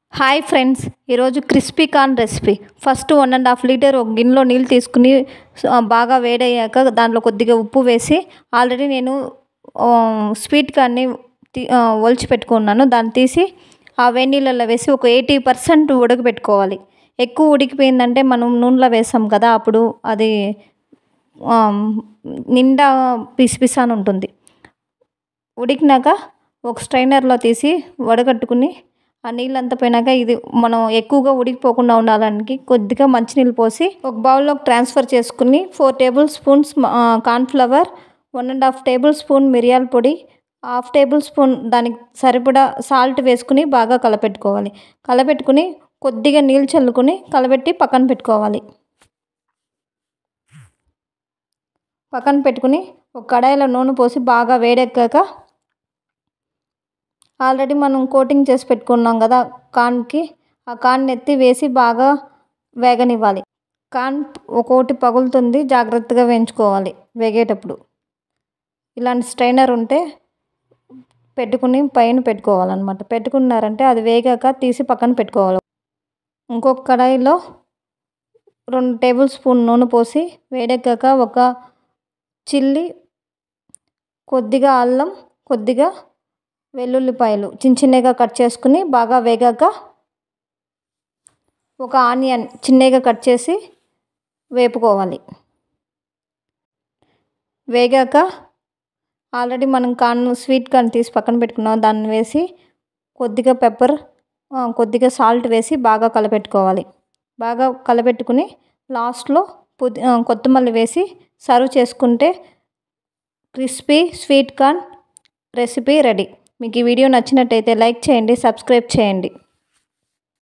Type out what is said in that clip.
hi friends ఈరోజు crispy corn recipe first one and half litre ఒక గిన్నెలో నీళ్ళు తీసుకుని ఆ, బాగా వేడయ్యాక దాంట్లో కొద్దిగా ఉప్పు వేసి ఆల్రెడీ నేను ఆ, స్వీట్ కార్న్ని తీ ఆ, ఒలిచి పెట్టుకున్నాను దాన్ని తీసి ఆ వేడి నీళ్ళల్లో వేసి ఒక ఎయిటీ పర్సెంట్ ఉడకబెట్టుకోవాలి ఎక్కువ ఉడికిపోయిందంటే మనం నూనెలో వేసాం కదా అప్పుడు అది ఆ, నిండా పిసి పిసా అని ఉంటుంది ఉడికినాక ఒక స్ట్రైనర్లో తీసి వడగట్టుకుని ఆ నీళ్ళంతా పోయినాక ఇది మనం ఎక్కువగా ఉడికిపోకుండా ఉండడానికి కొద్దిగా మంచినీళ్ళు పోసి ఒక బౌల్లోకి ట్రాన్స్ఫర్ చేసుకుని four tablespoons cornflour one and half tablespoon మిరియాల పొడి హాఫ్ టేబుల్ స్పూన్ దానికి సరిపడా సాల్ట్ వేసుకుని బాగా కలపెట్టుకోవాలి కలపెట్టుకుని కొద్దిగా నీళ్ళు చల్లుకుని కలబెట్టి పక్కన పెట్టుకోవాలి పక్కన పెట్టుకుని ఒక కడాయిలో నూనె పోసి బాగా వేడెక్కాక ఆల్రెడీ మనం కోటింగ్ చేసి పెట్టుకున్నాం కదా కార్న్కి ఆ కార్న్ ఎత్తి వేసి బాగా వేగనివ్వాలి కార్న్ ఒక్కొక్కటి పగులుతుంది జాగ్రత్తగా వేయించుకోవాలి వేగేటప్పుడు ఇలాంటి స్ట్రైనర్ ఉంటే పెట్టుకుని పైన పెట్టుకోవాలన్నమాట పెట్టుకున్నారంటే అది వేగాక తీసి పక్కన పెట్టుకోవాలి ఇంకొక కడాయిలో రెండు టేబుల్ స్పూన్ నూనె పోసి వేడెక్కాక ఒక చిల్లి కొద్దిగా అల్లం కొద్దిగా వెల్లుల్లిపాయలు చిన్న చిన్నగా కట్ చేసుకుని బాగా వేగాక ఒక ఆనియన్ చిన్నగా కట్ చేసి వేపుకోవాలి వేగాక ఆల్రెడీ మనం కార్న్ స్వీట్ కార్న్ తీసి పక్కన పెట్టుకున్నాం దాన్ని వేసి కొద్దిగా పెప్పర్ కొద్దిగా సాల్ట్ వేసి బాగా కలపెట్టుకోవాలి బాగా కలపెట్టుకుని లాస్ట్లో పుది కొత్తిమల్లి వేసి సర్వ్ చేసుకుంటే crispy sweet corn recipe ready మీకు ఈ వీడియో నచ్చినట్టయితే లైక్ చేయండి సబ్స్క్రైబ్ చేయండి